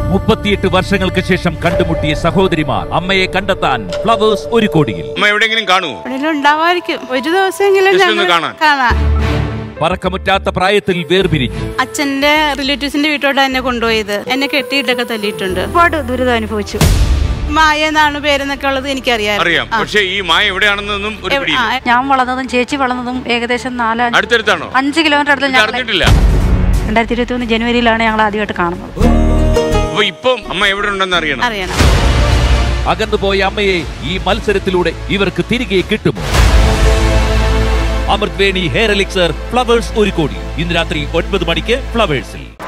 മുപ്പത്തിയെട്ട് വർഷങ്ങൾക്ക് ശേഷം കണ്ടുമുട്ടിയ സഹോദരിമാർ അമ്മയെ കണ്ടെത്താൻ ഫ്ലവേഴ്സ് ഒരു കോടിയിൽ അമ്മ എവിടെയെങ്കിലും കാണുമോ എവിടെയെങ്കിലും ഉണ്ടാവായിരിക്കും ഒരു ദിവസമെങ്കിലും Just ഒന്ന് ഞങ്ങൾ കാണാൻ. കാണാം പറക്കമുറ്റാത്ത പ്രായത്തിൽ വേർപിരിഞ്ഞു അച്ഛന്റെ റിലേറ്റീവ്സിന്റെ വീട്ടോട്ട് എന്നെ കൊണ്ടുപോയത് എന്നെ കെട്ടിയിട്ടൊക്കെ തല്ലിയിട്ടുണ്ട് ഒരുപാട് ദുരിതം അനുഭവിച്ചു മായ എന്നാണ് പേരെന്നൊക്കെ ഉള്ളത് എനിക്കറിയാം അറിയാം പക്ഷേ ഈ മായ എവിടെയാണെന്നൊന്നും ഒരു പിടിയില്ല ഞാൻ വളർന്നതും ചേച്ചി വളർന്നതും ഏകദേശം നാല് അടുത്തടുത്താണോ അഞ്ച് കിലോമീറ്റർ അടുത്ത് ഇത് ഞങ്ങൾ അറിഞ്ഞിട്ടില്ല രണ്ടായിരത്തി ഇരുപത്തി ഒന്ന് ജനുവരിയിലാണ് ഞങ്ങൾ ആദ്യമായിട്ട് കാണുന്നത് അപ്പൊ ഇപ്പം അമ്മ എവിടെ ഉണ്ടെന്ന് അറിയണം അറിയണം അകന്നുപോയ അമ്മയെ ഈ മത്സരത്തിലൂടെ ഇവർക്ക് തിരികെ കിട്ടുമോ അമൃത് വേണി ഹെയർ എലിക്സർ ഫ്ലവേഴ്സ് ഒരു കോടി ഇന്ന് രാത്രി ഒൻപത് മണിക്ക് ഫ്ലവേഴ്സിൽ